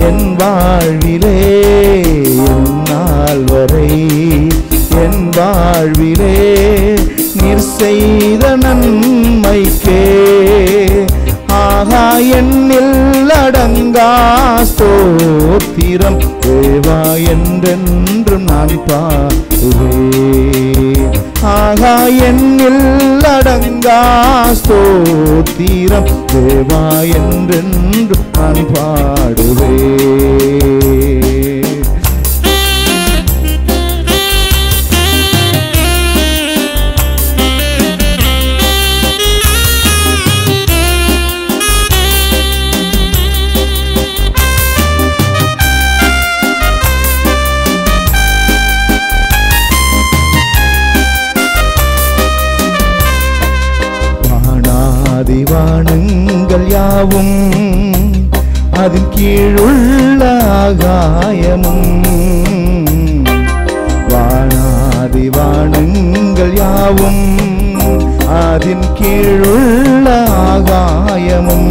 என் வாழ்விலே என் நாள் வரை என் வாழ்விலே நீர் செய்த நன்மைக்கே ஆகா என்னில் அடங்கா ஸ்தோத்திரம் தேவா என்றென்றும் நான் பாடுவேன் ஆகா என்னில் அடங்கா ஸ்தோத்திரம் தேவா என்றென்றும் நான் பாடுவேன் வானாதி வானங்கள் யாவும் அதன் கீழுள்ள ஆகாயமும் வானாதி வானங்கள் யாவும் அதன் கீழுள்ள ஆகாயமும்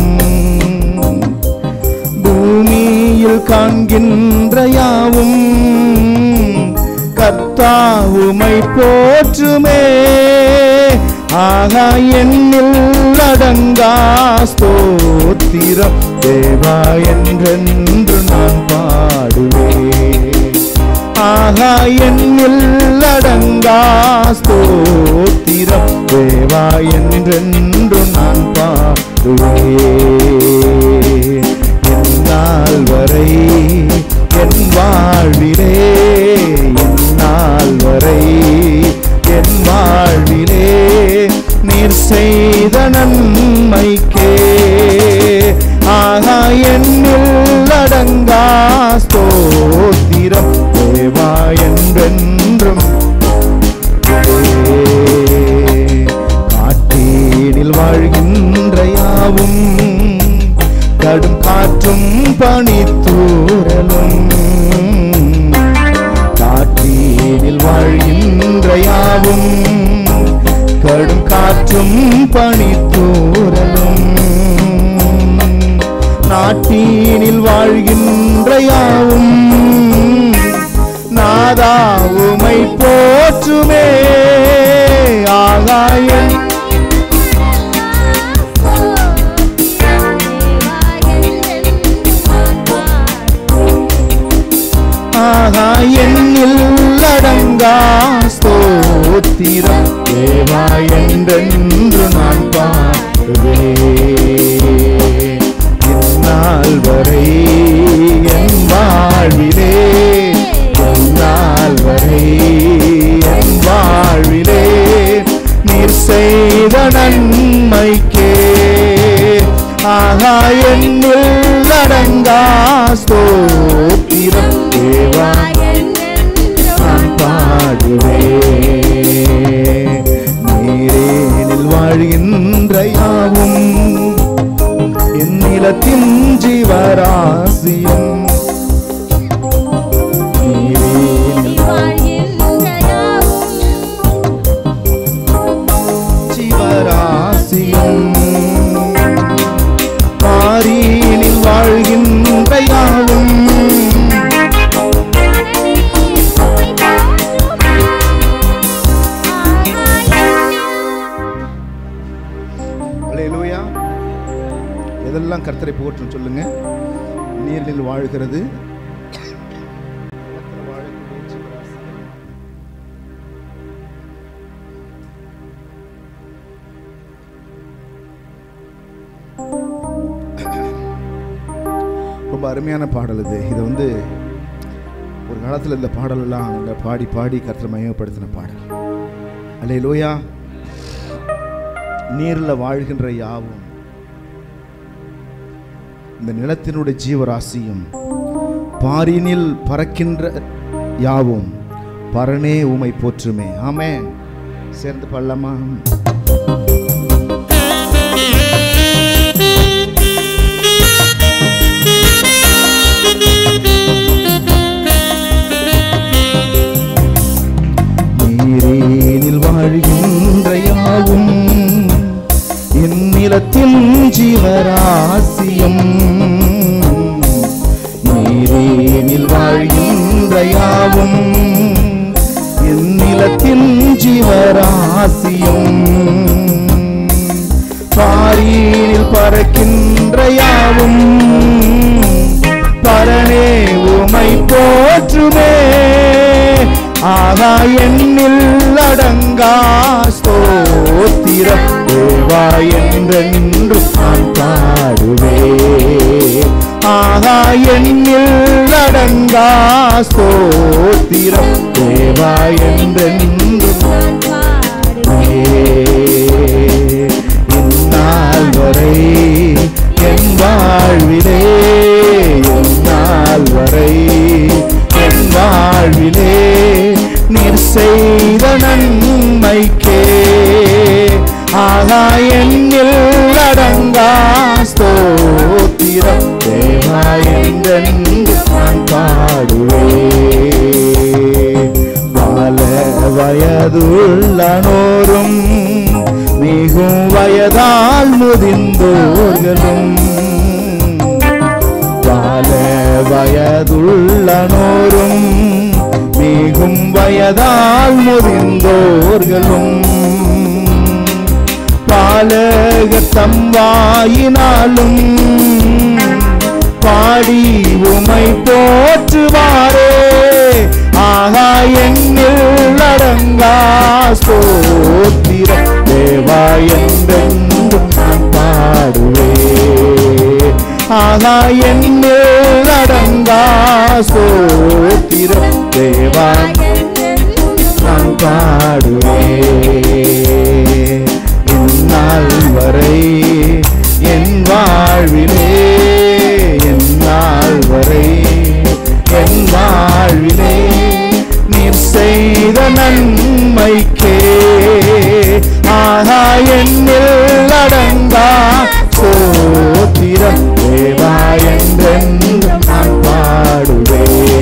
பூமியில் காண்கின்ற யாவும் கர்த்தாவுமை போற்றுமே ஆகா என்னில் அடங்கா ஸ்தோத்திரம் தேவா என்றென்று நான் பாடுவேன் ஆகா என்னில் அடங்கா ஸ்தோத்திரம் தேவா என்றென்று நான் பாடுவேன் என்னால் வரை என் வாழ்விலே என்னால் வரை என் வாழ்விலே நீர் செய்த நன்மைக்கே ஆகா என்னில் அடங்கா ஸ்தோத்திரம் தேவா என்றென்றும் காட்டீனில் வாழ்கின்ற யாவும் கடும் காற்றும் பனித்தூரலும் காட்டீனில் வாழ்கின்ற யாவும் கடும் காற்றும் பனித்தூரலும் நாட்டீனில் வாழ்கின்ற யாவும் நாதாவுமை போற்றுமே ஆகாயம் ஆகா என்னில் அடங்கா ஸ்தோத்திரம் தேவா என்றென்று நான் பாடுவேன் இந்நாள் வரை என் வாழ்விலே இந்நாள் வரை என் வாழ்விலே நீர் செய்த நன்மைக்கே ஆகா என்னில் அடங்கா ஸ்தோத்திரம் தேவா நான் பாடுவேன் நீரேனில் வாழ்கின்ற யாவும் என் நிலத்தின் ஜீவராசியம் நீரேனில் ஜீவராசியம் மாறீனில் வாழ்கின்ற யாவும் அல்லேலூயா எதெல்லாம் கர்த்தரை போற்றும் சொல்லுங்க நீரில் வாழ்கிறது ரொம்ப அருமையான பாடல் இது இதை வந்து ஒரு காலத்தில் இந்த பாடலெல்லாம் அவங்க பாடி பாடி கர்த்தரை மையப்படுத்தின பாடல் அல்லே லோயா நீரில் வாழ்கின்ற யாவும் இந்த நிலத்தினுடைய ஜீவராசியும் பாரினில் பறக்கின்ற யாவும் பரனே உமை போற்றுமே ஆமென் சேர்ந்து பாடலாமா நீரேனில் வாழ்கின்ற யாவும் என் நிலத்தின் ஜீவராசியம் நீ என்னில் வாழ்கின்ற யாவும் என் நிலத்தின் ஜீவராசியும் பாரியில் பறக்கின்ற யாவும் பரனே உமை போற்றுமே ஆகா என்னில் அடங்கா ஸ்தோத்திரம் தேவா என்றென்று நான் பாடுவே ஆகா என்னில் அடங்கா ஸ்தோத்திரம் தேவா என்றென்று நான் பாடுவேன் இந்நாள் வரை என் வாழ்விலே இந்நாள் வரை என் வாழ்விலே நீர் செய்த நன்மைக்கே ஆகா என்னில் அடங்கா ஸ்தோத்திரம் தேவா என்றென்று நான் பாடுவேன் வாழ வயதுள்ளனோரும் மிகும் வயதால் முதிர்ந்தோர்களும் வாழ வயதுள்ளனோரும் மிகும் வயதால் முதிர்ந்தோர்களும் பாலக தம்வாயினாலும் பாடி உமை போற்றுவாரே ஆகா என்னில் அடங்கா ஸ்தோத்திர தேவா என்றென்றும் நான் பாடுவே ஆகா என்னில் அடங்கா ஸ்தோத்திர தேவா நான் பாடுவே இந்நாள் வரை என் வாழ்விலே என் நாள் வரை என் வாழ்விலே நீர் செய்த நன்மைக்கே ஆகா என்னில் அடங்கா சோத்திரம் தேவா என்றென்றும் நான் பாடுவே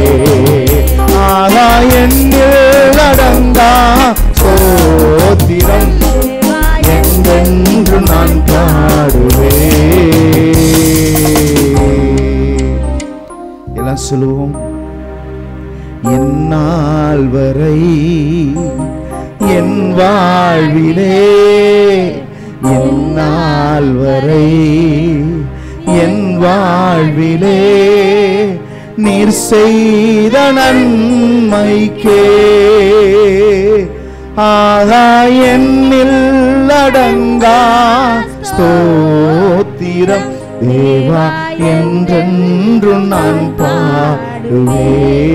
ஆகா என்னில் அடங்கா சோத்திரம் என்றென்று நான் பாடுவே எல்லாம் சொல்லுவோம் என்னால் வரை என் வாழ்விலே என்னால் வரை என் வாழ்விலே நீர் செய்த நன்மைக்கே ஆகா என்னில் அடங்கா ஸ்தோத்திரம் தேவா என்றென்று நான் பாடுவே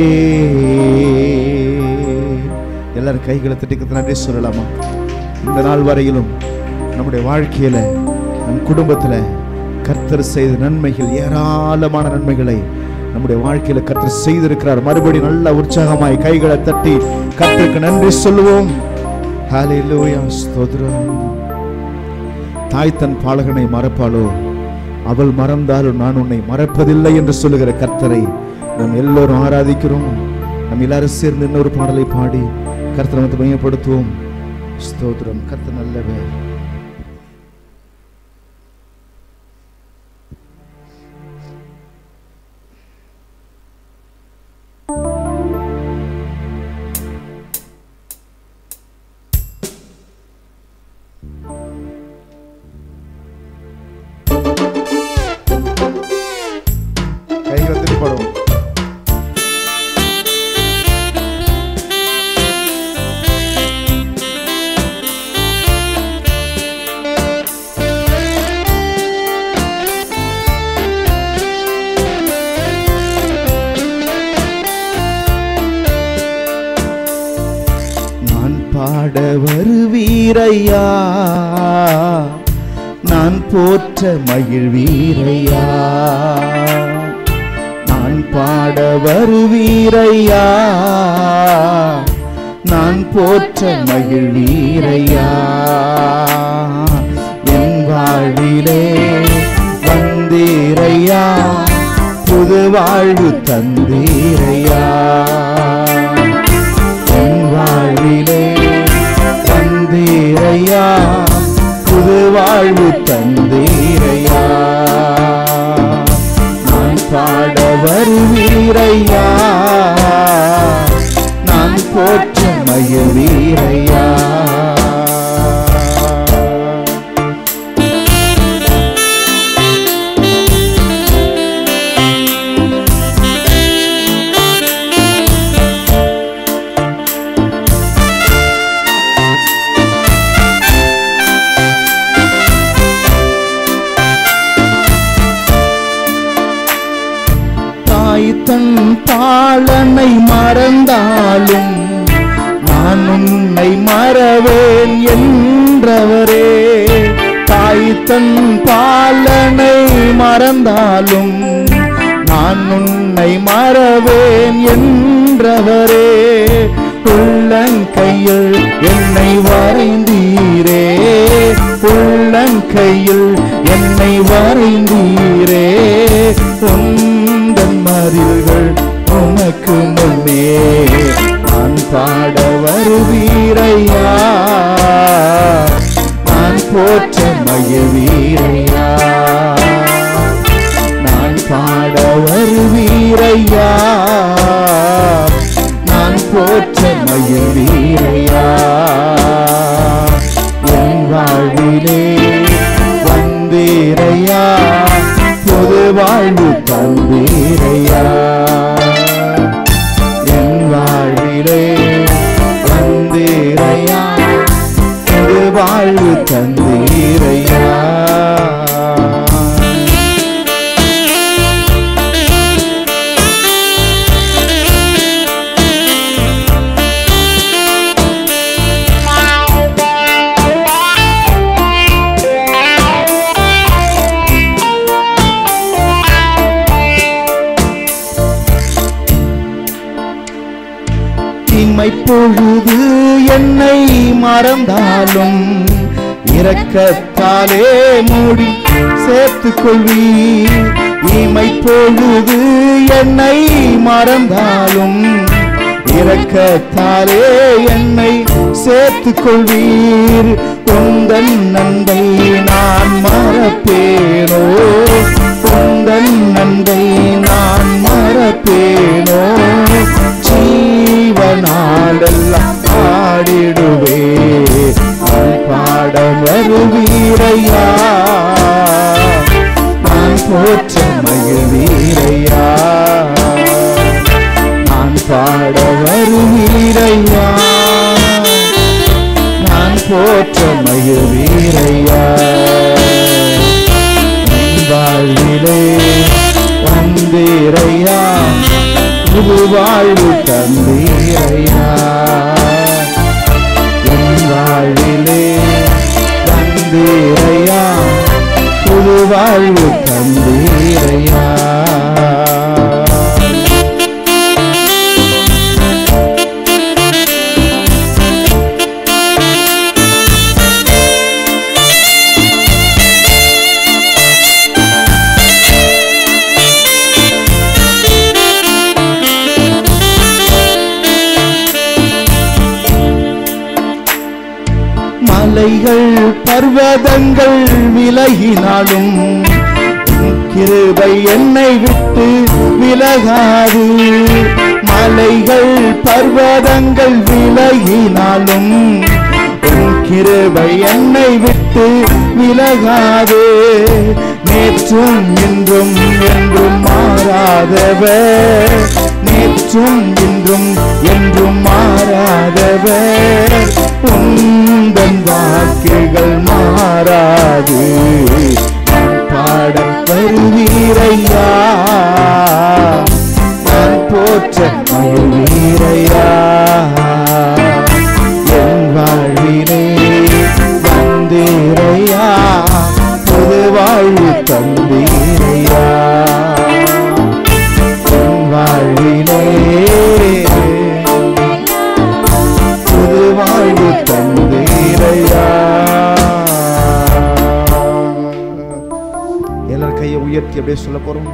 எல்லாரும் கைகளை தட்டிக்கிறது நன்றி சொல்லலாமா இந்த நாள் வரையிலும் நம்முடைய வாழ்க்கையில நம் குடும்பத்துல கர்த்தர் செய்த நன்மைகள் ஏராளமான நன்மைகளை நம்முடைய வாழ்க்கையில கர்த்தர் செய்திருக்கிறார் மறுபடி நல்ல உற்சாகமாய் கைகளை தட்டி கர்த்தருக்கு நன்றி சொல்லுவோம் ஹalleluya ஸ்தோத்திரம் தாய் தன் பாலகனை மறப்பாளோ அவள் மறந்தாலும் நான் உன்னை மறப்பதில்லை என்று சொல்லுகிற கர்த்தரை நாம் எல்லோரும் ஆராதிக்கிறோம் நம்ம எல்லாரும் சேர்ந்து இன்னொரு பாடலை பாடி கர்த்தரை வந்து மையப்படுத்துவோம் ஸ்தோத்திரம் கர்த்தர் நல்லவர் கைகளை திருப்பி பாடுவோம் நான் பாட வருவீரையா நான் போற்ற மகிழ்வீரையா நான் பாட வருவீரையா நான் போற்ற மகிழ்வீரையா என் வாழ்விலே வந்தீரையா புது வாழ்வு தந்தீரையா என் வாழ்விலே தந்தீரையா புது வாழ்வு தந்தீரையா நான் பாட வருவீரையா போற்ற மகிழ்வீரையா தாய் தன் பாலனை மறந்தாலும் நான் உன்னை மறவேன் என்றவரே தாய் தன் பாலனை மறந்தாலும் நான் உன்னை மறவேன் என்றவரே உள்ளங்கையில் என்னை வரைந்தீரே உள்ளங்கையில் என்னை வரைந்தீரே உந்தன் மதில்கள் உனக்கு முன்னே நான் பாட வருவீரையா நான் போற்ற மகிழ்வீரையா நான் பாட வருவீரையா நான் போற்ற மகிழ்வீரையா என் வாழ்விலே வந்தீரையா புது வாழ்வு தந்தீரையா என் வாழ்விலே வந்தீரையா புது வாழ்வு தந்தீரையா இம்மை பொழுது என்னை மறந்தாலும் இரக்கத்தாலே மூடி சேர்த்துக் கொள்வீர் இமை பொழுது என்னை மறந்தாலும் இரக்கத்தாலே என்னை சேர்த்துக் கொள்வீர் உந்தன் நன்மை நான் மறப்பேனோ உந்தன் நன்மை நான் மறப்பேனோ ஜீவனாலெல்லாம் பாடிடுவே நான் பாட வருவீரையா நான் போற்ற மகிழ்வீரையா நான் பாட வருவீரையா நான் போற்ற மகிழ்வீரையா என் வாழ்விலே வந்தீரையா புது வாழ்வு தந்தீரையா என் வாழ்விலே தந்தீரையா புது வாழ்வு தந்தீரையா மலைகள் பர்வதங்கள் விலகினாலும் உன் கிருபை என்னை விட்டு விலகாது மலைகள் பர்வதங்கள் விலகினாலும் உன் கிருபை என்னை விட்டு விலகாது நேற்றும் இன்றும் என்றும் மாறாதவர் நேற்றும் இன்றும் என்றும் மாறாதவர் உந்தன் வாக்குகள் மாறாது நான் பாட வருவீரையா நான் போற்ற மகிழ்வீரையா என் வாழ்விலே வந்தீரையா புது வாழ்வு தந்தீரையா என் வாழ்விலே புது வாழ்வு தந்தீரையா எல்லாரும் கையை உயர்த்தி அப்படியே சொல்ல போறோம்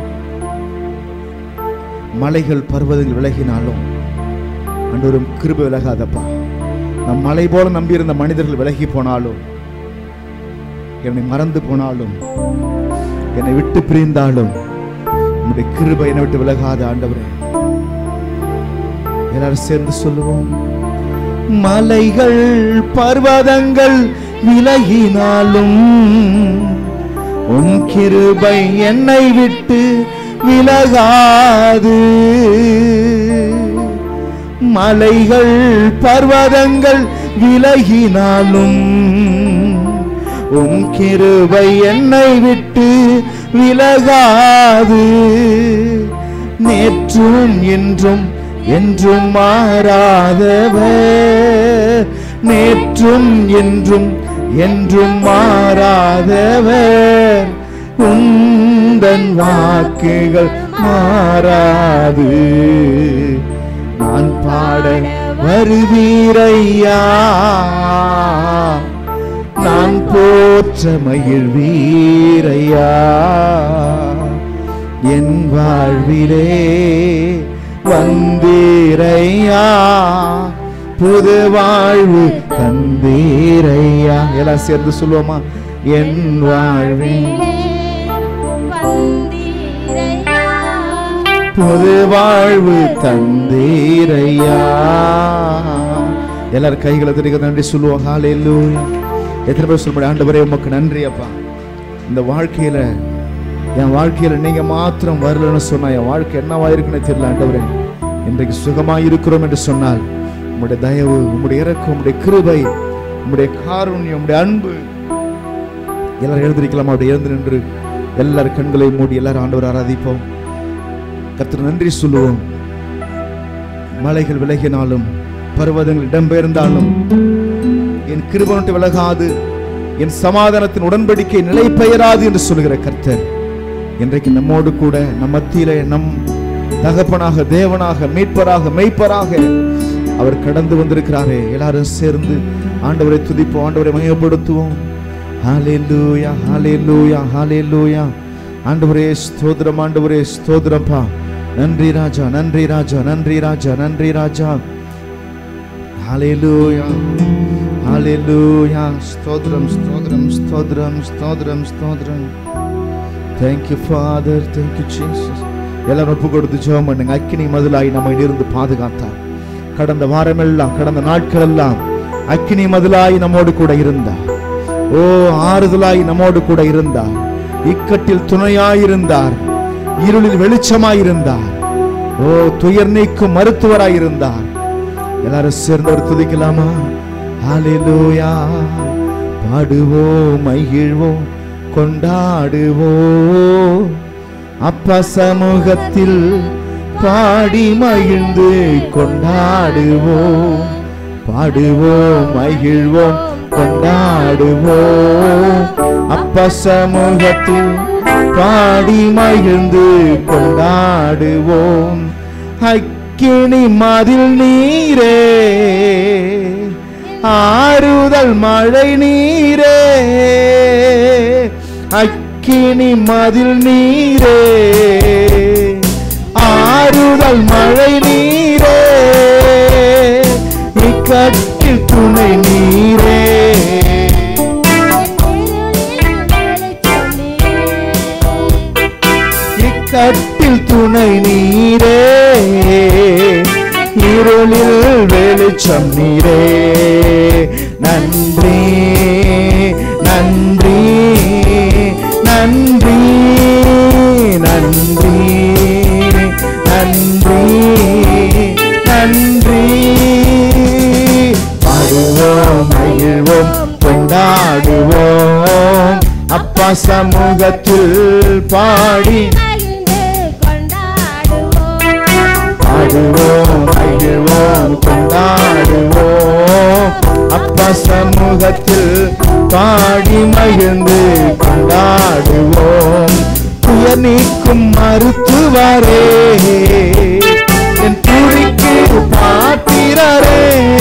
மலைகள் பர்வதங்கள் விலகினாலும் அன்றொரும் கிருபை விலகாதப்பா நம் மலை போல நம்பியிருந்த மனிதர்கள் விலகி போனாலும் என்னை மறந்து போனாலும் என்னை விட்டு பிரிந்தாலும் உன்னுடைய கிருபை என்னை விட்டு விலகாத ஆண்டவரே எல்லாரும் சேர்ந்து சொல்லுவோம் மலைகள் பர்வதங்கள் விலகினாலும் உன் கிருபை என்னை விட்டு விலகாது மலைகள் பர்வதங்கள் விலகினாலும் உம் கிருபை என்னை விட்டு விலகாது நேற்றும் இன்றும் என்றும் மாறாதவர் நேற்றும் என்றும் என்றும் மாறாதவர் உந்தன் வாக்குகள் மாறாது நான் பாட வருவீரையா நான் போற்ற மகிழ்வீரையா என் வாழ்விலே வந்தீரையா புது வாழ்வு தந்தீரையா எல்லாம் சேர்ந்து சொல்லுவோமா என் வாழ்வில் புது வாழ்வு தந்தீரையா எல்லாரும் கைகளை திரிக்க நன்றி சொல்லுவோம் ஹalleluya எத்தனை பேர் சொல்ல முடியும் ஆண்டவரே உமக்கு நன்றி அப்பா இந்த வாழ்க்கையில என் வாழ்க்கையில நீங்க மாத்திரம் வரலன்னு சொன்னா என் வாழ்க்கை என்னவா இருக்குன்னு தெரியல ஆண்டவரே இன்றைக்கு சுகமா இருக்கிறோம் என்று சொன்னால் உம்முடைய தயவு உம்முடைய இறக்கம் உம்முடைய கிருபை உம்முடைய காருண்யம் உம்முடைய அன்பு எல்லாரும் எழுந்திருக்கலாம் அப்படி எழுந்து நின்று எல்லாரும் கண்களை மூடி எல்லாரும் ஆண்டவர் ஆராதிப்போம் கர்த்தர் நன்றி சொல்லுவோம் மலைகள் விலகினாலும் பர்வதங்கள் இடம்பெயர்ந்தாலும் என் கிருபனட்டு விலகாது என் சமாதானத்தின் உடன்படிக்கை நிலை பெயராது என்று சொல்லுகிற கர்த்தர் இன்றைக்கு நம்மோடு கூட நம் மத்தியிலே நம் தகப்பனாக தேவனாக மீட்பராக மெய்ப்பராக அவர் கடந்து வந்திருக்கிறாரே எல்லாரும் சேர்ந்து ஆண்டவரை துதிப்போம் ஆண்டவரை மயப்படுத்துவோம் ஹalleluya ஹalleluya ஹalleluya ஆண்டவரே ஸ்தோத்திரம் ஆண்டவரே ஸ்தோத்திரப்பா நன்றி ராஜா நன்றி ராஜா நன்றி ராஜா நன்றி ராஜா ஹalleluya ஹalleluya ஸ்தோத்திரம் ஸ்தோத்திரம் ஸ்தோத்திரம் ஸ்தோத்திரம் ஸ்தோத்திரம் thank you father thank you jesus எல்லாரும் ஒப்பு கொடுத்து ஜெபம் பண்ணுங்க அக்கினி மதிலாய் நம்மை இருந்து பாதுகாத்தார் கடந்த வாரமெல்லாம் கடந்த நாட்கள் எல்லாம் அக்கினி மதிலாய் நம்மோடு கூட இருந்தார் ஓ ஆறுதலாய் நம்மோடு கூட இருந்தார் இக்கட்டில் துணையாயிருந்தார் இருளில் வெளிச்சமாயிருந்தார் ஓ துயர் நீக்கும் மருத்துவராயிருந்தார் எல்லாரும் சேர்ந்து ஒரு துதிக்கலாமா ஹalleluya பாடுவோம் மகிழ்வோம் கொண்டாடுவோம் அப்பா சமூகத்தில் பாடி மகிழ்ந்து கொண்டாடுவோம் பாடுவோம் மகிழ்வோம் கொண்டாடுவோம் அப்பா சமூகத்தில் பாடி மகிழ்ந்து கொண்டாடுவோம் அக்கினி மதில் நீரே ஆறுதல் மழை நீரே அக்கினி மதில் நீரே ஆறுதல் மழை நீரே இக்கட்டில் துணை நீரே இக்கட்டில் துணை நீரே இருளில் வெளிச்சம் நீரே நன்றி நன்றி நன்றி நன்றி நன்றி நன்றி பாடுவோம் மகிழ்வோம் கொண்டாடுவோம் அப்பா சமூகத்தில் பாடி பாடுவோம் மகிழ்வோம் கொண்டாடுவோம் அப்பா சமூகத்தில் பாடி மகிழ்ந்து கொண்டாடுவோம் துயர் நீக்கும் மருத்துவரே என் துடிக்கு பாத்திரரே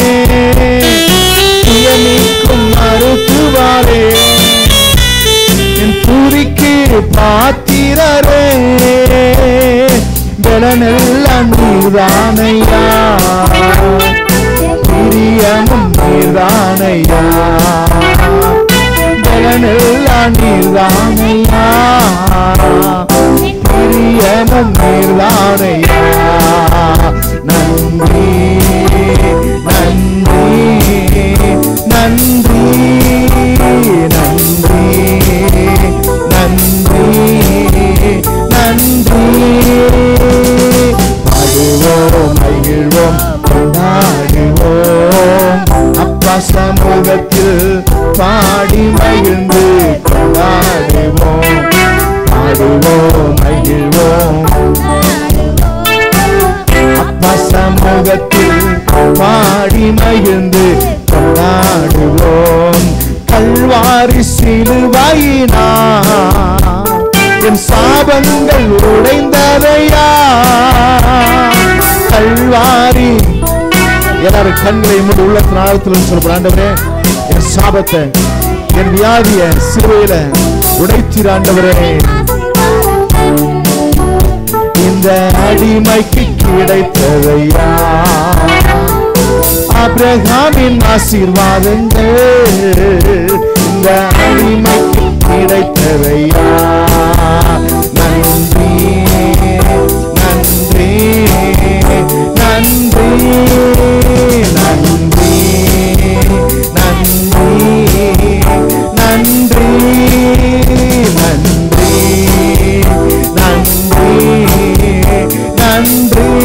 துயர் நீக்கும் மருத்துவரே என் துதிக்கு பாத்திரரே பலனெல்லாம் நீர்தானையா பிரியமும் நீர்தானையா பலனெல்லாம் நீர்தானையா பிரியமும் நீர்தானையா நன்றி நன்றி சமூகத்தில் பாடி மகிழ்ந்து கொண்டாடுவோம் கல்வாரி சிலுவையினா என் சாபங்கள் உடைந்ததையா கல்வாரி எல்லாரும் கண்களை மூடி உள்ளத்தின் ஆழத்தில் சொல்ற ஆண்டவரே என் சாபத்தை என் வியாதிய சிலுவையில உடைத்தீர் ஆண்டவரே இந்த அடிமைக்கு கிடைத்ததையா அப்ரஹாமின் ஆசீர்வாதங்கள் இந்த அடிமைக்கு கிடைத்ததையா நன்றி நன்றி நன்றி நன்றி நன்றி நன்றி நன்றி நன்றி நன்றி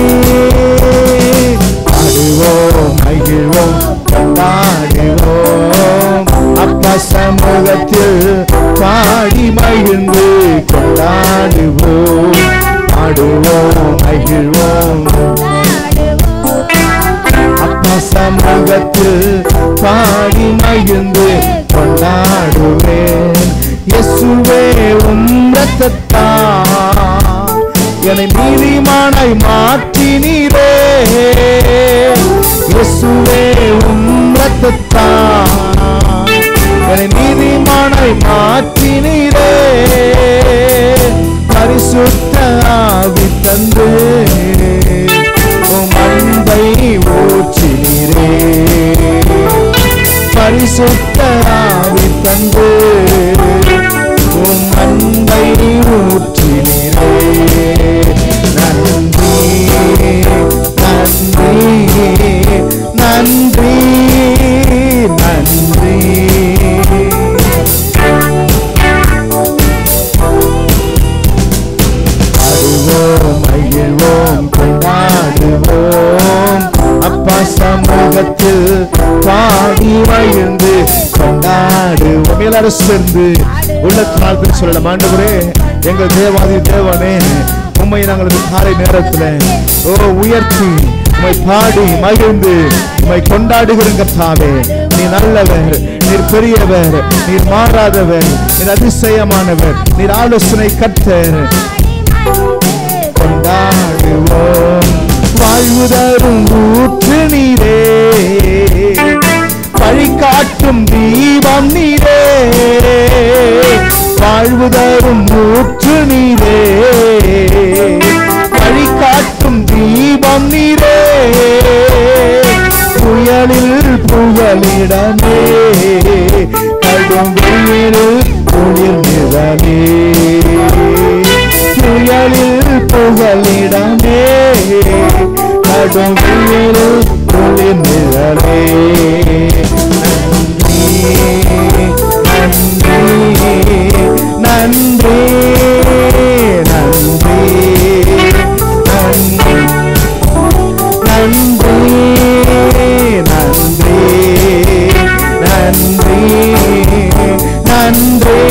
பாடுவோம் மகிழ்வோம் கொண்டாடுவோம் அப்பா சமூகத்தில் பாடி மகிழ்ந்து கொண்டாடுவோம் பாடுவோம் மகிழ்வோம் அப்பா சமூகத்தில் பாடி மகிழ்ந்து கொண்டாடுவேன் இயேசுவே உம் ரத்தத்தால் என்னை நீதிமானாய் மாற்றினீரே இயேசுவே உம் ரத்தத்தால் என்னை நீதிமானாய் மாற்றினீரே பரிசுத்த ஆவி தந்து உம் அன்பை ஊற்றினீரே பரிசுத்த ஆவி தந்து உம் அன்பை ஊற்றினீரே நன்றி நன்றி நன்றி நன்றி பாடுவோம் மகிழ்வோம் கொண்டாடுவோம் அப்பா சமூகத்தில் பாடி மகிழ்ந்து கொண்டாடுவோம் எல்லாரும் சேர்ந்து உள்ளத்தினால் சொல்லலாம் ஆண்டவரே எங்கள் தேவாதி தேவனே உண்மை நாங்கள் இந்த காலை நேரத்துல ஓ உயர்த்தி உம்மை பாடி மகிழ்ந்து உம்மை கொண்டாடுகிறோம் கர்த்தாவே நீ நல்லவர் நீர் பெரியவர் நீர் மாறாதவர் நீர் அதிசயமானவர் நீர் ஆலோசனை கர்த்தர் கொண்டாடுவோம் வாழ்வு தரும் ஊற்று நீரே வழிகாட்டும் தீபம் நீரே வாழ்வு தரும் ஊற்று நீரே வழிகாட்டும் தீபம் நீரே புயலில் புகலிடமே கடும் வெயிலில் குளிர் நிழலே புயலில் புகலிடமே கடும் வெயிலில் குளிர் நிழலே நன்றி நன்றி நன்றி நன்றி நன்றி நன்றி நன்றி நன்றி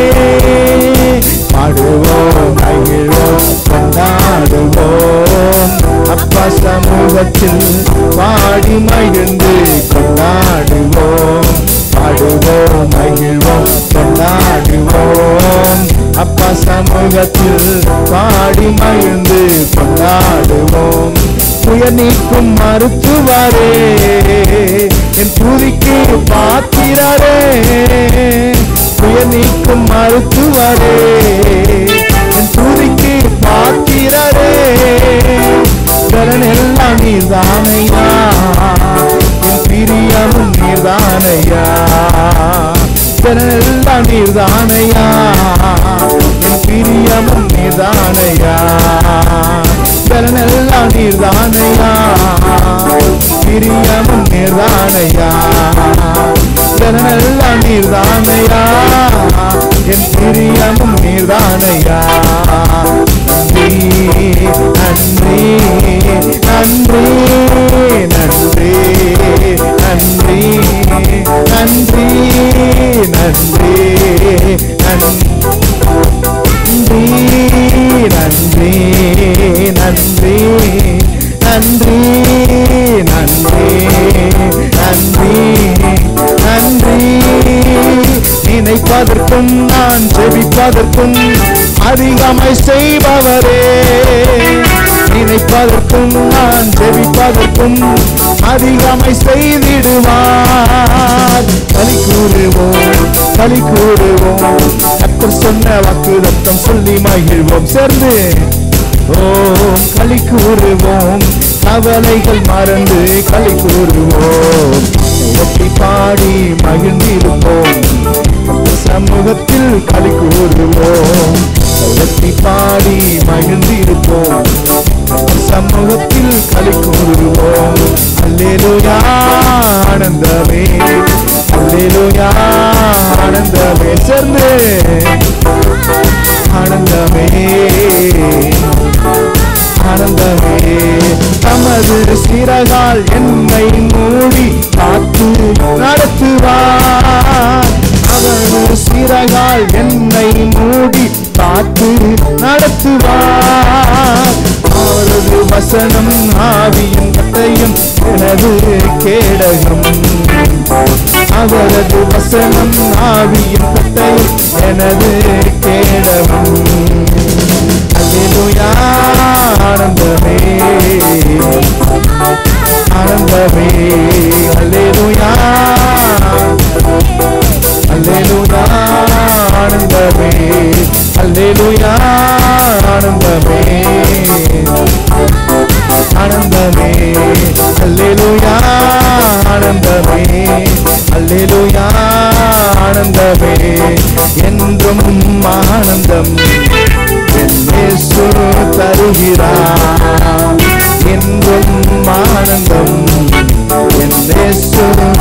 பாடுவோம் மகிழ்வோம் கொண்டாடுவோம் அப்பா சமூகத்தில் பாடி மகிழ்ந்து கொண்டாடுவோம் பாடுவோம் மகிழ்வோம் கொண்டாடுவோம் அப்பா சமூகத்தில் பாடி மகிழ்ந்து கொண்டாடுவோம் துயர் நீக்கும் மருத்துவரே என் துதிக்கு பாத்திரரே துயர் நீக்கும் மருத்துவரே என் துதிக்கு பாத்திரரே கரண் எல்லாம் நீர்தானையா என் பிரியமும் நீர்தானையா கரண் எல்லாம் நீர்தானையா என் பிரியமும் நீர்தானையா கரணெல்லாம் நீர்தானையா பிரியமும் நீர்தானையா கரணெல்லாம் நீர்தானையா என் பிரியமும் நீர்தானையா நன்றி நன்றி நன்றி நன்றி நன்றி நன்றி நன்றி நன்றி நன்றி நன்றி நன்றி நினைப்பதற்கும் நான் ஜெபிப்பதற்கும் அதிகமாய் செய்பவரே நினைப்பதற்கும் நான் ஜெபிப்பதற்கும் அதிகமாய் செய்திடுவார் களி கூறுவோம் களி கூறுவோம் கத்தர் சொன்ன வாக்கு ரத்தம் சொல்லி மகிழ்வோம் சேர்ந்து ஓம் களி கூறுவோம் கவலைகள் மறந்து களி கூறுவோம் ஒட்டி பாடி மகிழ்ந்திருப்போம் சமூகத்தில் களி கூறுவோம் ஒட்டி பாடி மகிழ்ந்திருப்போம் சமூகத்தில் களி கூறுவோம் அல்லேலூயா ஆனந்தமே அல்லேலூயா ஆனந்தமே சேர்ந்து ஆனந்தமே ஆனந்தமே தமது சிறகால் என்னை மூடி காத்து நடத்துவார் அவரது சிறகால் என்னை மூடி காத்து நடத்துவார் அவரது வசனம் ஆவியின் கட்டையும் எனது கேடகம் அவரது வசனம் ஆவியின் கட்டையும் எனது கேடகம் அல்லேலூயா ஆனந்தமே ஆனந்தமே அல்லேலூயா அல்லேலூயா ஆனந்தமே அல்லேலூயா ஆனந்தமே ஆனந்தமே அல்லேலூயா ஆனந்தமே அல்லேலூயா ஆனந்தமே என்றும் ஆனந்தம் என் இயேசு தருகிறார் என்றும் ஆனந்தம் என் இயேசு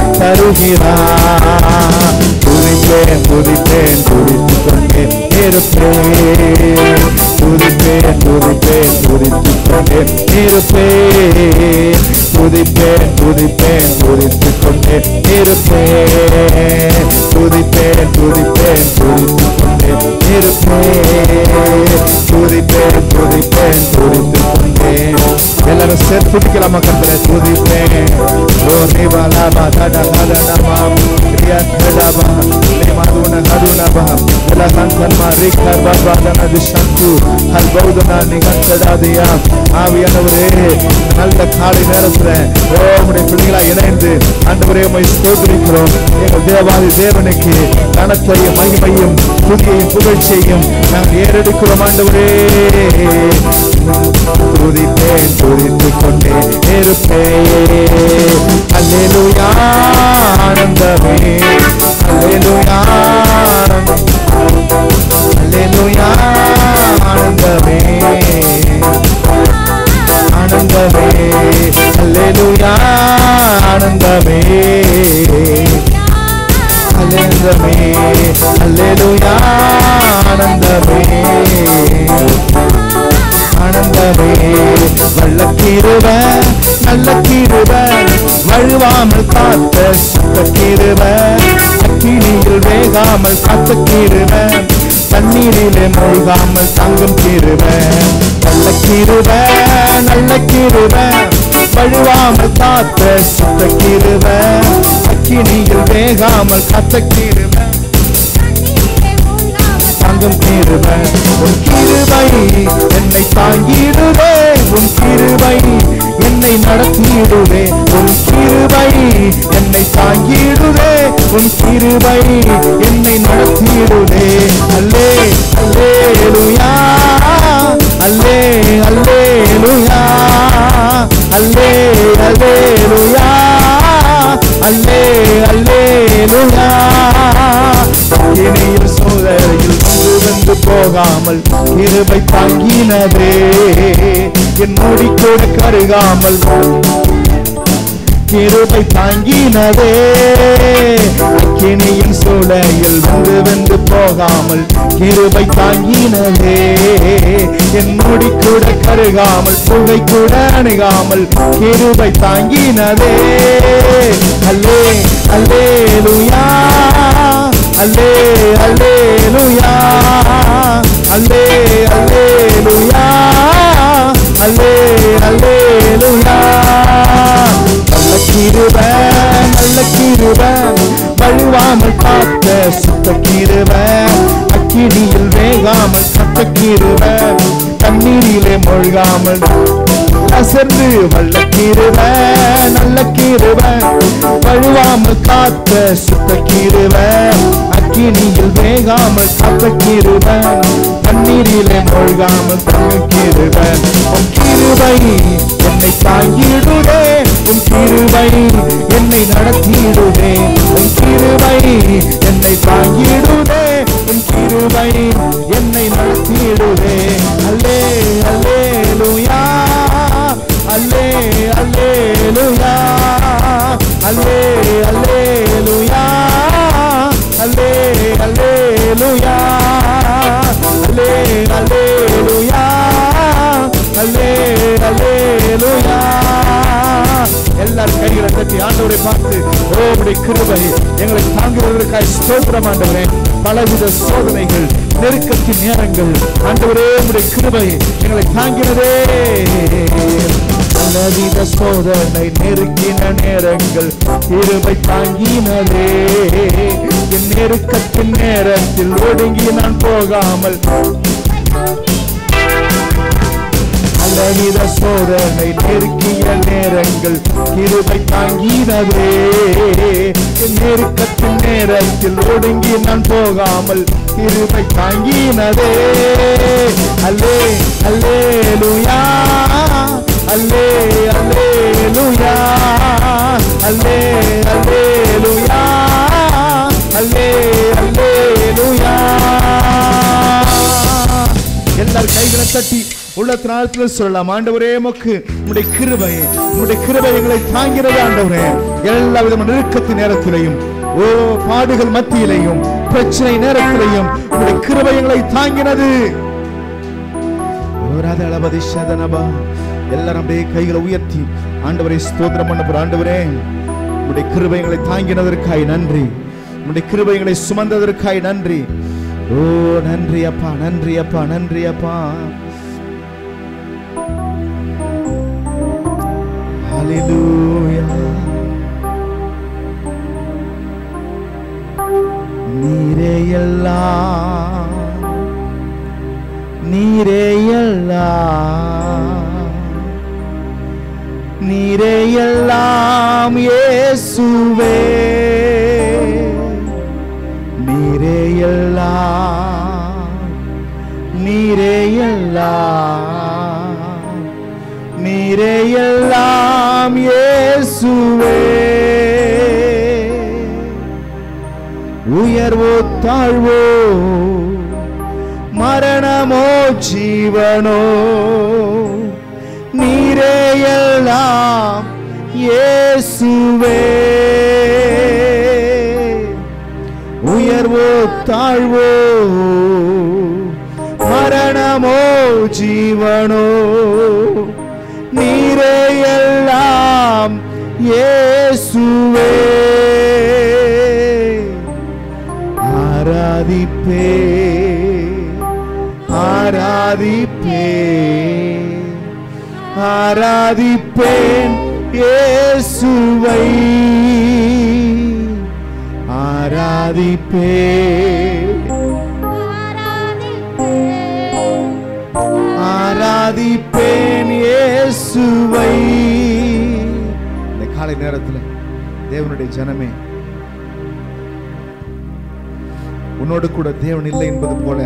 தருகிறார் துதிப்பேன் துதிப்பேன் துதித்துக் கொண்டே இருப்பேன் துதிப்பேன் துதிப்பேன் துதித்துக் கொண்டே இருப்பேன் துதிப்பேன் துதிப்பேன் துதித்துக் கொண்டே இருப்பேன் துதிப்பேன் துதிப்பேன் துதித்துக் கொண்டே இருப்பேன் துதிப்பேன் துதிப்பேன் துதித்துக் கொண்டே எல்லாரும் சேர்த்து துதிக்கலாமா கந்தரை துதிப்பேன் ஓ நிவாலாபா தட ஹலனமா ரியாத்தலாபா நேமாதுன ஹருனபா எல்லா கந்தன்மா ரிக்கர் பர்வாதன திஷந்து ஹல் பௌதனா நிகழ்த்தடாதியா ஆவியானவரே நல்ல காலை நேரத்துல ஓ உடைய பிள்ளைகளா இணைந்து ஆண்டவரே உம்மை ஸ்தோத்திரிக்கிறோம் எங்கள் தேவாதி தேவனுக்கு கனத்தையும் மகிமையும் புதியையும் புகழ்ச்சியையும் நாங்கள் ஏறெடுக்கிறோம் ஆண்டவரே துதிப்பேன் துதித்துக் கொண்டே இருப்பேன் அல்லேலூயா ஆனந்தமே அல்லேலூயா ஆனந்தம் அல்லேலூயா ஆனந்தமே ஆனந்தமே அல்லேலூயா ஆனந்தமே ஆனந்தமே அல்லேலூயா ஆனந்தமே ஆனந்தமே நல்ல கிருப நல்ல கிருப வழுவாமல் காத்த சுத்த கிருப அக்கினியில் வேகாமல் காத்த கிருப தண்ணீரிலே மூழ்காமல் தங்கும் கிருப நல்ல கிருப நல்ல கிருப வழுவாமல் காத்த சுத்த கிருப அக்கினியில் வேகாமல் காத்த கிருப தாங்கும் கிருபை உன் கிருபை என்னை தாங்கிடுவே உன் கிருபை என்னை நடத்திடுவே உன் கிருபை என்னை தாங்கிடுவே உன் கிருபை என்னை நடத்திடுவே அல்லே அல்லேலுயா அல்லே அல்லேலுயா அல்லே அல்லேலுயா அல்லே அல்லேலுயா இனியில் சோதனையில் வந்து வந்து போகாமல் கிருபை தாங்கினதே என் முடி கூட கருகாமல் கிருபை தாங்கினதே கிணியின் சூளையில் வந்து வந்து போகாமல் கிருபை தாங்கினதே என் முடி கூட கருகாமல் புகை கூட அணுகாமல் கிருபை தாங்கினதே அல்லே அல்லேலுயா அல்லே அல்லேலுயா அல்லே அல்லேலுயா அல்லே அல்லேலுயா நல்ல கிருப நல்ல கிருப வழுவாமல் காத்த சுத்த கிருப சேர்ந்து வல்ல கீருவ நல்ல கீருவ வழுவாமல் காத்த சுத்த கீருவ அக்கினியில் வேகாமல் காத்த கீருவ தண்ணீரிலே மூழ்காமல் தங்க கீருவ உன் கிருபை என்னை தாங்கிடுதே உன் கிருபை என்னை நடத்திடுதே உன் கிருபை என்னை தாங்கிடுதே உன் கிருபை என்னை நடத்திடுதே அல்லே அல்லே லுயா அல்லே அல்லே லுயா அல்லே அல்லே லுயா அல்லே அல்லே லுயா அல்லே அல்லே லுயா அல்லே அல்லே லுயா எல்லாரும் கைகளை தட்டி ஆண்டவரை பார்த்து ஓபடி கிருபை எங்களை தாங்குவதற்காய் ஸ்தோத்திரம் ஆண்டவரே பலவித சோதனைகள் நெருக்கத்தின் நேரங்கள் ஆண்டவரே உடைய கிருபை எங்களை தாங்கினதே பலவித சோதனை நெருக்கின நேரங்கள் இருமை தாங்கினதே என் நெருக்கத்தின் நேரத்தில் ஒடுங்கி நான் போகாமல் பலவித சோதனை நெருக்கிய நேரங்கள் கிருபை தாங்கினதே என் நெருக்கத்தின் நேரத்தில் ஒடுங்கி நான் போகாமல் கிருபை தாங்கினதே அல்லே அல்லே லுயா அல்லே அல்லே லுயா அல்லே அல்லே லுயா அல்லே அல்லே லுயா எல்லாரும் கைகளை தட்டி உள்ளத்தின் ஆழத்தில் சொல்லலாம் ஆண்டவரே மக்கு உம்முடைய கிருபை உம்முடைய கிருபை எங்களை தாங்கிறது ஆண்டவரே எல்லா விதமான நெருக்கத்தின் நேரத்திலையும் ஓ பாடுகள் மத்தியிலையும் பிரச்சனை நேரத்திலையும் உம்முடைய கிருபை எங்களை தாங்கினது ஓராத அளபதி சதனபா எல்லாரும் அப்படியே கைகளை உயர்த்தி ஆண்டவரை ஸ்தோத்திரம் பண்ண போற ஆண்டவரே உம்முடைய கிருபை எங்களை தாங்கினதற்காய் நன்றி உம்முடைய கிருபை எங்களை சுமந்ததற்காய் நன்றி ஓ நன்றி அப்பா நன்றி அப்பா நன்றி அப்பா ஹalleluya நீரே எல்லாம் நீரே எல்லாம் நீரே எல்லாம் இயேசுவே நீரே எல்லாம் நீரே எல்லாம் நீரே எல்லாம் இயேசுவே உயர்வோ தாழ்வோ மரணமோ ஜீவனோ நீரே எல்லாம் இயேசுவே உயர்வோ தாழ்வோ மரணமோ ஜீவனோ நீரே எல்லாம் இயேசுவே ஆராதிப்பே ஆராதிப்பே ஆராதிப்பேன் இயேசுவை ஆராதிப்பே ஆராதிப்பேன் இயேசுவை இந்த காலை நேரத்தில் தேவனுடைய ஜனமே உன்னோடு கூட தேவன் இல்லை என்பது போல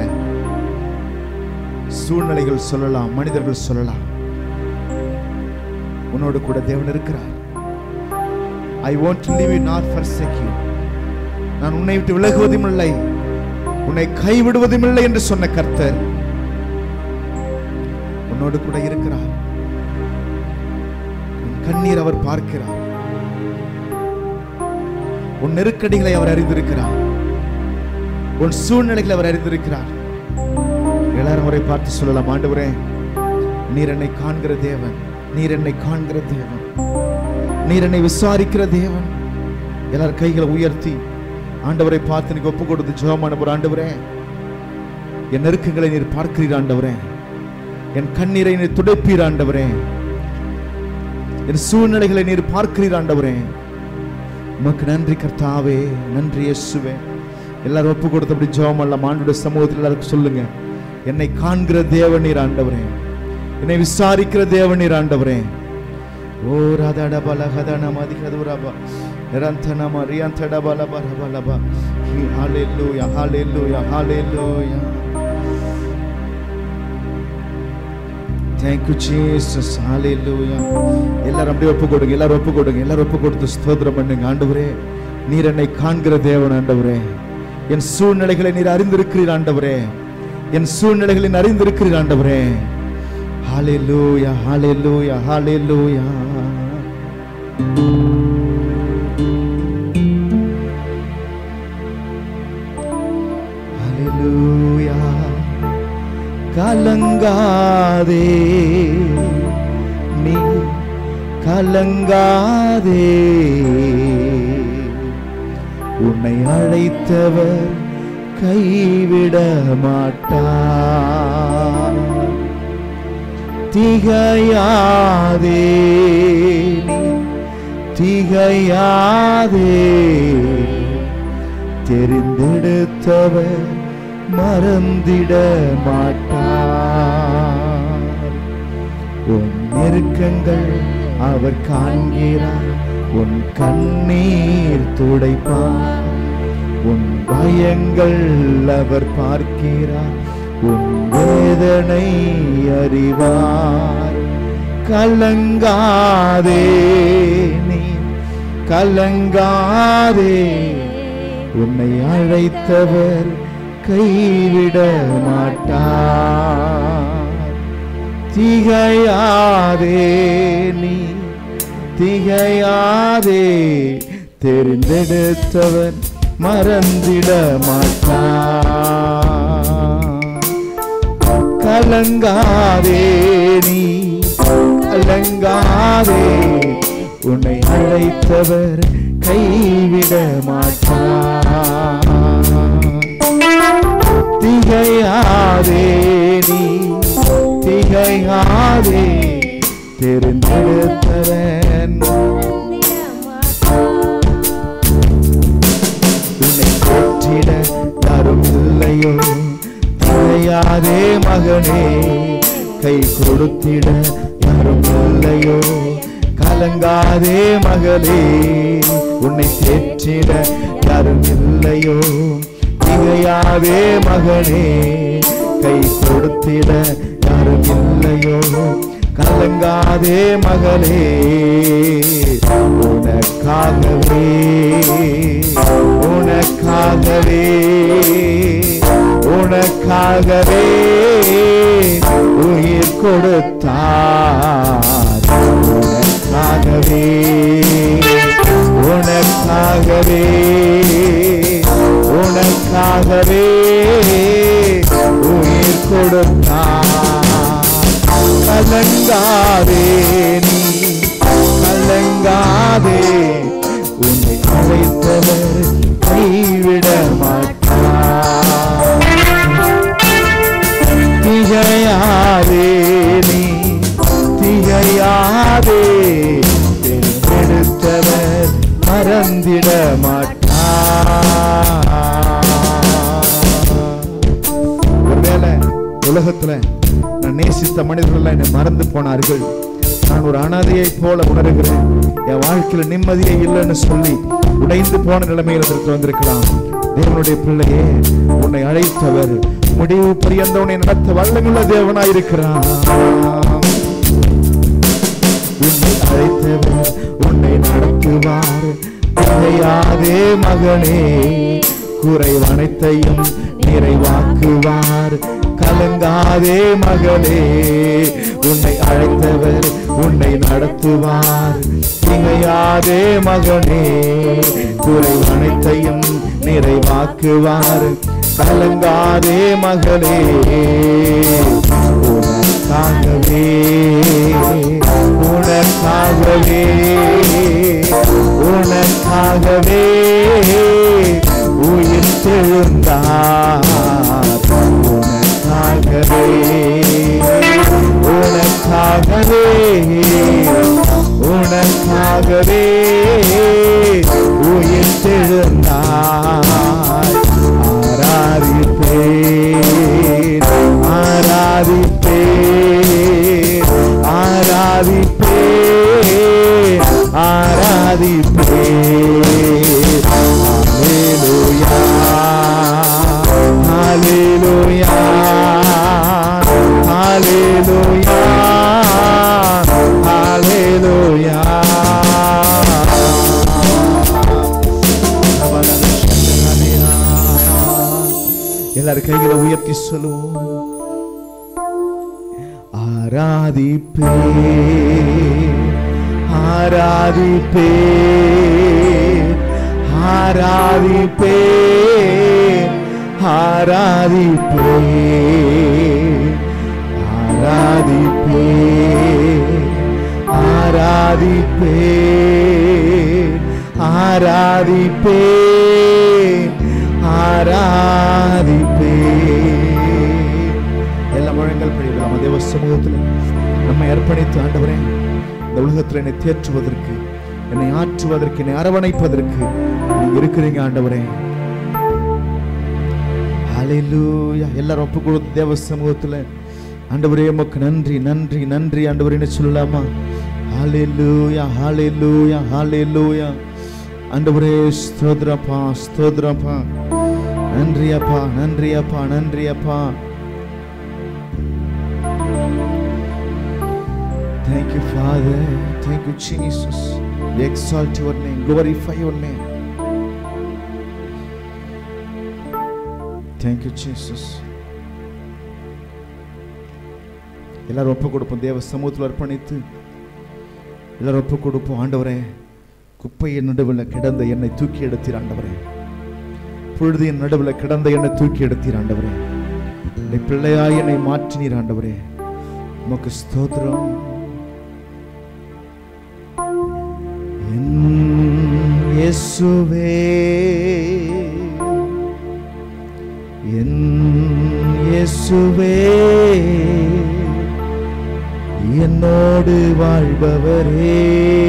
சூழ்நிலைகள் சொல்லலாம் மனிதர்கள் சொல்லலாம் உன்னோடு கூட தேவன் இருக்கிறார் I want to live in not forsake you நான் உன்னை விட்டு விலகுவதும் இல்லை உன்னை கைவிடுவதும் இல்லை என்று சொன்ன கர்த்தர் உன்னோடு கூட இருக்கிறார் உன் கண்ணீர் அவர் பார்க்கிறார் உன் நெருக்கடிகளை அவர் அறிந்திருக்கிறார் உன் சூழ்நிலைகளை அவர் அறிந்திருக்கிறார் எல்லாரும் அவரை பார்த்து சொல்லலாம் ஆண்டவரே நீர் என்னை காண்கிற தேவன் நீர் என்னை காண்கிற தேவன் நீர் என்னை விசாரிக்கிற தேவன் எல்லாரும் கைகளை உயர்த்தி ஆண்டவரை பார்த்து நீங்க ஒப்பு கொடுத்து ஜெபமான ஒரு ஆண்டவரே என் நெருக்கங்களை நீர் பார்க்கிறீர் ஆண்டவரே என் கண்ணீரை நீர் துடைப்பீர் ஆண்டவரே என் சூழ்நிலைகளை நீர் பார்க்கிறீர் ஆண்டவரே உமக்கு நன்றி கர்த்தாவே நன்றி இயேசுவே எல்லாரும் ஒப்பு கொடுத்து அப்படி ஜெபம் பண்ணலாம் ஆண்டுடைய சமூகத்தில் எல்லாருக்கும் சொல்லுங்க என்னை காண்கிற தேவன் நீர் ஆண்டவரே என்னை விசாரிக்கிற தேவனீர் ஆண்டவரே ஓ ரதட பல ஹதன மதிகதுரப நிரந்தனம ரியந்தட பல பல பலப ஹalleluya hallelujah hallelujah Thank you Jesus hallelujah எல்லாரும் அப்படியே ஒப்பு கொடுங்க எல்லாரும் ஒப்பு கொடுங்க எல்லாரும் ஒப்பு கொடுத்து ஸ்தோத்திரம் பண்ணுங்க ஆண்டவரே நீர் என்னை காண்கிற தேவன் ஆண்டவரே என் சூழ்நிலைகளை நீர் அறிந்திருக்கிறீர் ஆண்டவரே என் சூழ்நிலைகளை நீர் அறிந்திருக்கிறீர் ஆண்டவரே ஹalleluya hallelujah hallelujah ஹalleluya கலங்காதே நீ கலங்காதே உன்னை அழைத்தவர் கைவிட மாட்டார் திகையாதே நீ திகையாதே தெரிந்தெடுத்தவர் மறந்திட மாட்டார் உன் நெருக்கங்கள் அவர் காண்கிறார் உன் கண்ணீர் துடைப்பார் உன் பயங்கள் அவர் பார்க்கிறார் உன் வேதனை அறிவார் கலங்காதே நீ கலங்காதே உன்னை அழைத்தவர் கைவிட மாட்டார் திகையாதே நீ திகையாதே தெரிந்தெடுத்தவன் மறந்திட மாட்டான் கலங்காதே நீ கலங்காதே உன்னை அழைத்தவர் கைவிட மாட்டான் திகையாதே நீ திகையாதே தெரிந்தெடுத்தவன் உன்னை போற்றிட யாரும் இல்லையோ திகையாதே மகனே கை கொடுத்திட யாரும் இல்லையோ கலங்காதே மகளே உன்னை தேற்றிட யாரும் இல்லையோ திகையாதே மகனே கை கொடுத்திட யாரும் இல்லையோ கலங்காதே மகளே உனக்காகவே உனக்காகவே உனக்காகவே உயிர் கொடுத்தார் உனக்காகவே உனக்காகவே உனக்காகவே உயிர் கொடுத்தார் கலங்காதே நீ கலங்காதே உன்னை அழைத்தவர் கைவிட மாட்டார் திகையாதே நீ திகையாதே தேர்ந்தெடுத்தவர் மறந்திட மாட்டார் ஒருவேளை உலகத்துல நான் நேசித்த மனிதர்கள் என்னை மறந்து போனார்கள் நான் ஒரு அனாதையை போல உணர்கிறேன் என் வாழ்க்கையில நிம்மதியே இல்லைன்னு சொல்லி உடைந்து போன நிலைமையில் இதற்கு வந்திருக்கலாம் தேவனுடைய பிள்ளையே உன்னை அழைத்தவர் முடிவு பரியந்த உன்னை நடத்த வல்லமுள்ள தேவனாயிருக்கிறான் உன்னை அழைத்தவர் உன்னை நடத்துவார் திகையாதே மகனே குறைவனைத்தையும் நிறைவாக்குவார் கலங்காதே மகளே உன்னை அழைத்தவர் உன்னை நடத்துவார் திகையாதே மகனே குறைவனைத்தையும் நிறைவாக்குவார் கலங்காதே மகளே உனக்காகவே உனக்காகவே உனக்காகவே உயிர் தெழுந்தார் உனக்காகவே உனக்காகவே உனக்காகவே உயிர் தெழுந்தார் ஆராதிப்பேன் ஆராதிப்பேன் எல்லாரும் கைகளை உயர்த்தி சொல்லுவோம் ஆராதிப்பே ஆராதிப்பே ஆராதிப்பே ஆராதிப்பே ஆராதிப்பே ஆராதிப்பே ஆராதிப்பே ஆராதிப்பே எல்லா முழங்கள் படிக்கலாம் தேவ சமூகத்தில் நம்மை அர்ப்பணித்து ஆண்டவரே இந்த உலகத்தில் என்னை தேற்றுவதற்கு என்னை ஆற்றுவதற்கு என்னை அரவணைப்பதற்கு நீங்க இருக்கிறீங்க ஆண்டவரே ஹalleluya எல்லாரும் ஒப்பு கொடுத்து தேவ சமூகத்தில் ஆண்டவரே உமக்கு நன்றி நன்றி நன்றி ஆண்டவரே சொல்லலாமா ஹalleluya ஹalleluya ஹalleluya ஆண்டவரே ஸ்தோத்திரப்பா ஸ்தோத்திரப்பா நன்றி அப்பா நன்றி அப்பா நன்றி அப்பா Thank you, Father. Thank you, Jesus. We exalt your name, glorify your name. Thank you, Jesus. எல்லாரும் ஒப்பு கொடுப்போம் தேவ சமூகத்தில் அர்ப்பணித்து எல்லாரும் ஒப்பு கொடுப்போம் ஆண்டவரே குப்பையின் நடுவில் கிடந்த என்னை தூக்கி எடுத்தீர் ஆண்டவரே புழுதியின் நடுவில் கிடந்த என்னை தூக்கி எடுத்தீர் ஆண்டவரே என்னை பிள்ளையாய் என்னை மாற்றினீர் ஆண்டவரே உமக்கு ஸ்தோத்திரம் என் இயேசுவே என் இயேசுவே என்னோடு வாழ்பவரே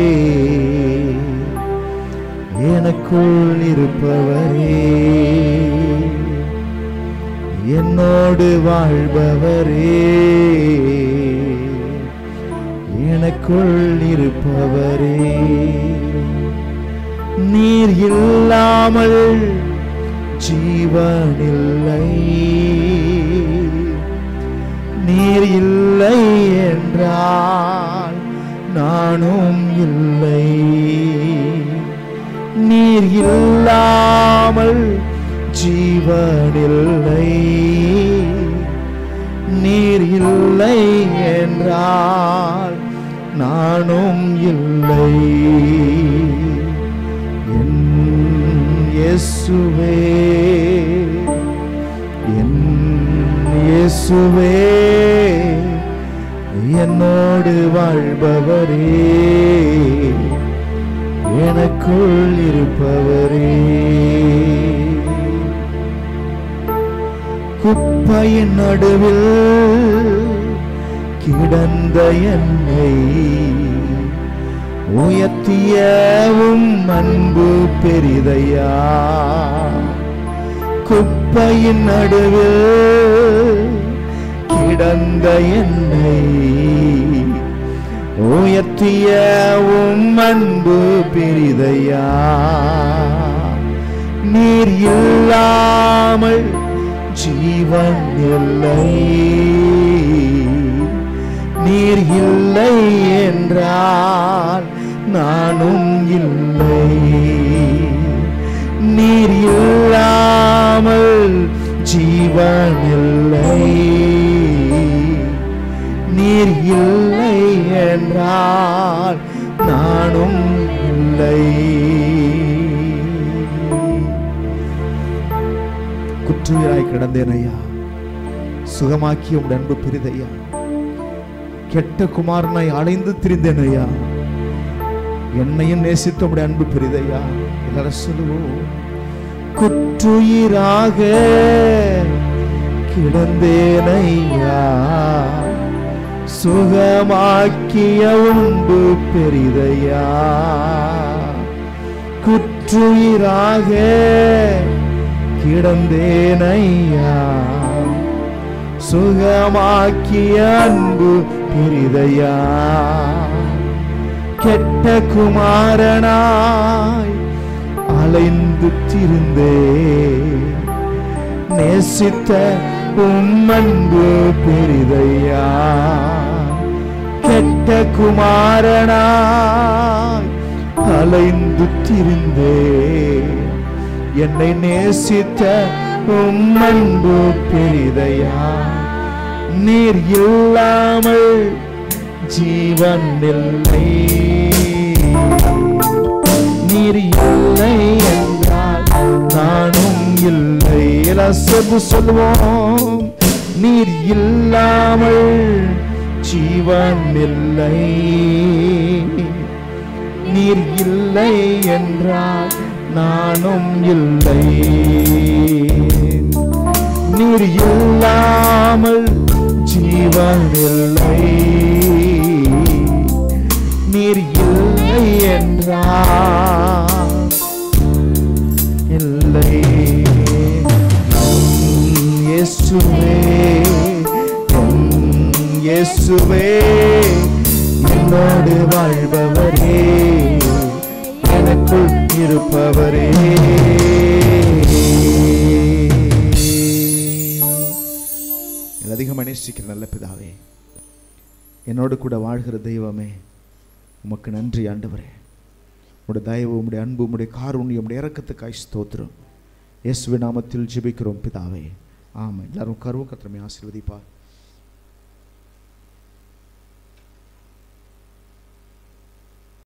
எனக்குள் இருப்பவரே என்னோடு வாழ்பவரே எனக்குள் இருப்பவரே நீர் இல்லாமல் ஜீவனில்லை நீர் இல்லை என்றால் நானும் இல்லை நீர் இல்லாமல் ஜீவனில்லை நீர் இல்லை என்றால் நானும் இல்லை என் இயேசுவே என் இயேசுவே என்னோடு வாழ்பவரே எனக்குள் இருப்பவரே குப்பையின் நடுவில் கிடந்த என்னை உயர்த்தியவும் அன்பு பெரிதையா குப்பையின் நடுவில் கிடந்த என்னை உயர்த்தியவும் அன்பு பெரிதையா நீர் இல்லாமல் ஜீவன் இல்லை நீர் இல்லை என்றால் நானும் இல்லை நீர் இல்லாமல் ஜீவன் இல்லை நீர் இல்லை என்றால் நானும் இல்லை குற்றுயிராய் கிடந்தேன் ஐயா சுகமாக்கி உடைய அன்பு பெரிதையா கெட்ட குமாரனை அலைந்து திரிந்தேன் ஐயா என்னையும் நேசித்த உடைய அன்பு பெரிதையா எல்லாரும் சொல்லுவோம் குற்றுயிராக கிடந்தேன் ஐயா சுகமாக்கிய உண்டு பெரிதையா குற்றுயிராக கிடந்தேன் ஐயா சுகமாக்கிய அன்பு பெரிதையா கெட்ட குமாரனாய் அலைந்து திரிந்தே நேசித்த உம் அன்பு பெரிதையா கெட்ட குமாரனாய் அலைந்து திரிந்தே என்னை நேசித்த உம்மன்பு பெரிதையா நீர் இல்லாமல் ஜீவன் இல்லை நீர் இல்லை என்றால் நானும் இல்லை எல்லாம் சேர்ந்து சொல்லுவோம் நீர் இல்லாமல் ஜீவன் இல்லை நீர் இல்லை என்றால் நானும் இல்லை நீர் இல்லாமல் ஜீவன் இல்லை நீர் இல்லை என்றால் இல்லை உம் இயேசுவே உம் இயேசுவே என்னோடு வாழ்பவரே எனக்குள் இருப்பவரே என்னை அதிகமாக நேசிக்கிற நல்ல பிதாவே என்னோடு கூட வாழ்கிற தெய்வமே உமக்கு நன்றி ஆண்டவரே உம்முடைய தயவு உம்முடைய அன்பு உம்முடைய காருண்யம் உம்முடைய இறக்கத்துக்காய் ஸ்தோத்திரம் இயேசுவின் நாமத்தில் ஜெபிக்கிறோம் பிதாவே ஆமாம் எல்லாரும் கருவ கத்திரமே ஆசீர்வதிப்பார்